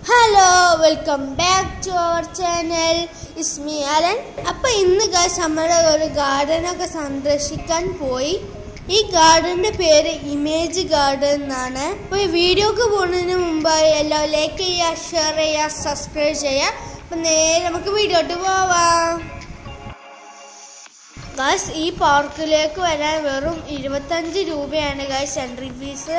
hello welcome back to our channel Ismi Alan അപ്പൊ ഇന്ന് guys നമ്മുടെ ഒരു ഗാർഡനൊക്കെ സന്ദർശിക്കാൻ പോയി ഈ ഗാർഡന്റെ പേര് ഇമേജ് ഗാർഡൻ എന്നാണ് അപ്പൊ ഈ വീഡിയോക്ക് പോകുന്നതിന് മുമ്പായി എല്ലാം ലൈക്ക് ചെയ്യുക ഷെയർ ചെയ്യുക സബ്സ്ക്രൈബ് ചെയ്യുക അപ്പൊ നേരെ നമുക്ക് വീഡിയോട്ട് പോവാം ഗായ്സ് ഈ പാർക്കിലേക്ക് വരാൻ വെറും ഇരുപത്തഞ്ച് രൂപയാണ് ഗായ്സ് എൻട്രി ഫീസ്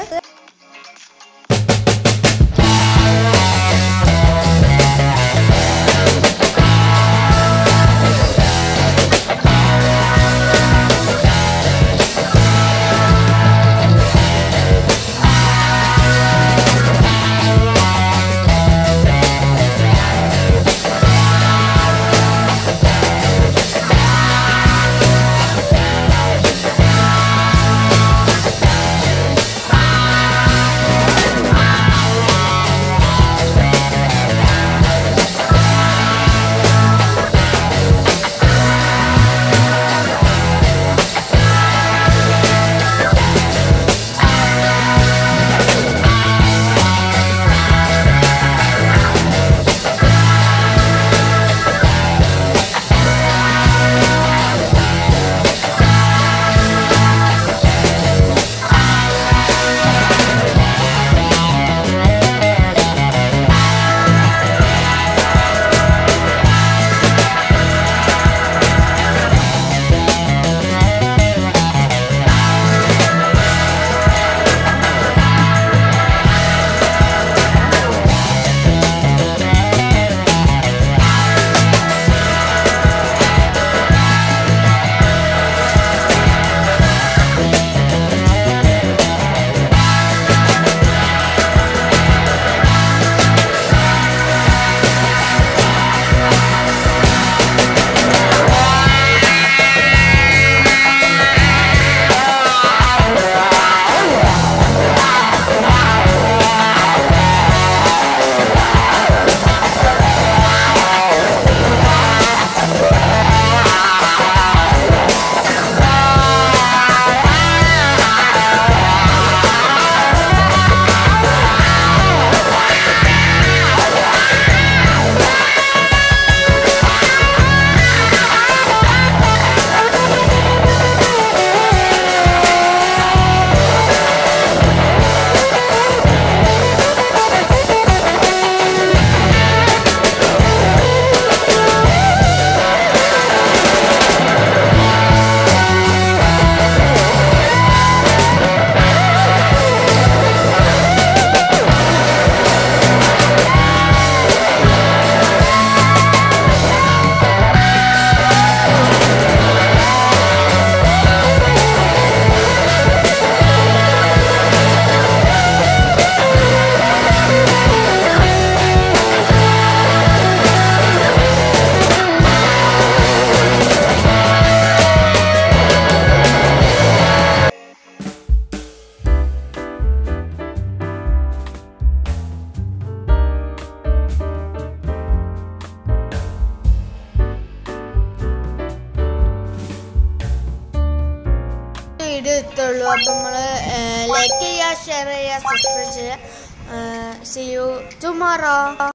വീഡിയോ എത്തുള്ളൂ അപ്പം നമ്മൾ ലൈക്ക് ചെയ്യുക ഷെയർ ചെയ്യുക സബ്സ്ക്രൈബ് ചെയ്യുക സി യു ടുമാറോ